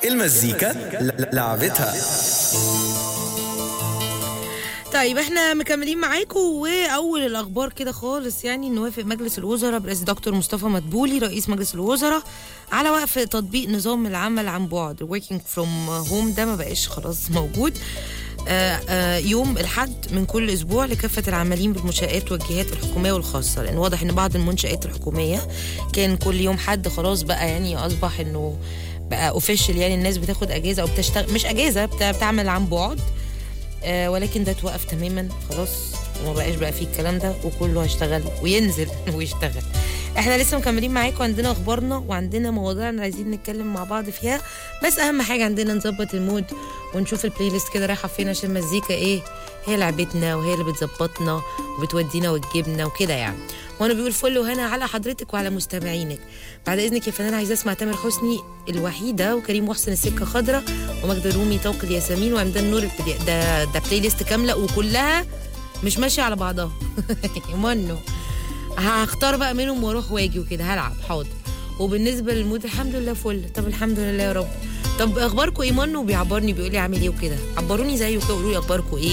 المزيكا ل- لعبتها طيب احنا مكملين معاكم واول الاخبار كده خالص يعني ان وافق مجلس الوزراء برئاسه دكتور مصطفى مدبولي رئيس مجلس الوزراء على وقف تطبيق نظام العمل عن بعد working from home ده ما بقاش خلاص موجود آه، آه، يوم الحد من كل اسبوع لكافه العاملين بالمنشات والجهات الحكوميه والخاصه لان واضح ان بعض المنشات الحكوميه كان كل يوم حد خلاص بقى يعني اصبح انه بقى اوفيشال يعني الناس بتاخد اجازه او بتشتغل مش اجازه بتا- بتعمل عن بعد آه ولكن ده اتوقف تماما خلاص وما بقاش بقى فيه الكلام ده وكله هيشتغل وينزل ويشتغل احنا لسه مكملين معاكم عندنا اخبارنا وعندنا مواضيعنا عايزين نتكلم مع بعض فيها بس اهم حاجه عندنا نظبط المود ونشوف البلاي ليست كده رايحه فين عشان المزيكا ايه هي لعبتنا وهي اللي بتظبطنا وبتودينا وتجيبنا وكده يعني وانا بيقول فل وهنا على حضرتك وعلى مستمعينك بعد اذنك يا فنان عايزه اسمع تامر حسني الوحيده وكريم محسن السكه خضراء ومجد الرومي طوق الياسمين وعمدان نور البدي... ده ده بلاي ليست كامله وكلها مش ماشيه على بعضها منه هختار بقى منهم واروح واجي وكده هلعب حاضر وبالنسبه للمود الحمد لله فل طب الحمد لله يا رب طب اخباركم ايه منه بيعبرني بيقول لي عامل ايه وكده عبروني زيه كده قولوا لي اخباركم ايه